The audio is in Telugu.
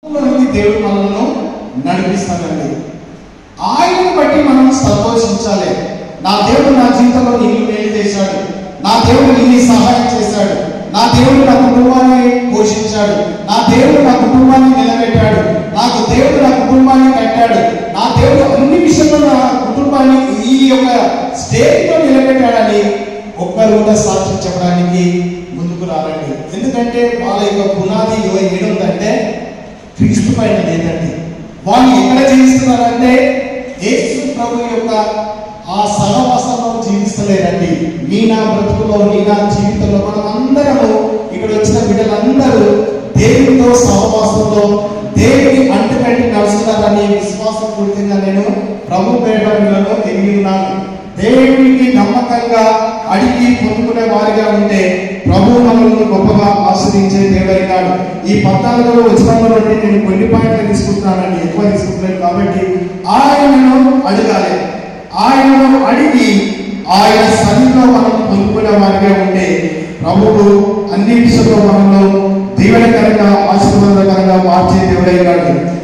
లోనికి దేవుడు మనల్ని నడిపిస్తాడండి ఆయనను బట్టి మనం సంతోషించాలి నా దేవుడు నా జీవితంలో ఇన్ని మేలు చేశాడు నా దేవుడు ఇన్ని సహాయం చేశాడు నా దేవుడు నా కుటుంబాన్ని పోషించాడు నా దేవుడు నా కుటుంబాన్ని నిలబెట్టాడు నాకు దేవుడు నా కుటుంబాన్ని కట్టాడు నా దేవుడు అన్ని విషయంలో నా కుటుంబాన్ని ఈ యొక్క స్టేజ్లో నిలబెట్టాడని ఒక్కరు కూడా సాక్ష్యం చెప్పడానికి ముందుకు రారండి ఎందుకంటే వాళ్ళ యొక్క పునాది ఏడుందంటే క్రీస్తు పైన లేదండి వాళ్ళు ఎక్కడ జీవిస్తున్నారంటే యేసు ప్రభు యొక్క ఆ సహవాసంలో జీవిస్తలేరండి నీ నా బ్రతుకులో నీ నా జీవితంలో మనం అందరము ఇక్కడ వచ్చిన బిడ్డలందరూ దేవునితో సహవాసంలో దేవుని అంటుకట్టి నడుస్తున్నారని విశ్వాసం పూర్తిగా నేను ప్రభు పేటలో ఎరిగి ఉన్నాను దేవునికి నమ్మకంగా అడిగి పొందుకునే వారిగా ఉంటే ప్రభు మనల్ని గొప్పగా ఆశ్రయించే దేవుడిగాడు ఈ పద్నాలుగులో వచ్చినంలో నుండి నేను కొన్ని పాయింట్లు తీసుకుంటున్నానండి ఎక్కువ తీసుకుంటున్నాను కాబట్టి ఆయనను అడగాలి ఆయనను అడిగి ఆయన సన్నిధిలో మనం పొందుకునే వారిగా ఉంటే ప్రభువు అన్ని విషయంలో మనలో దీవెనకరంగా ఆశీర్వాదకరంగా మార్చే దేవుడైనాడు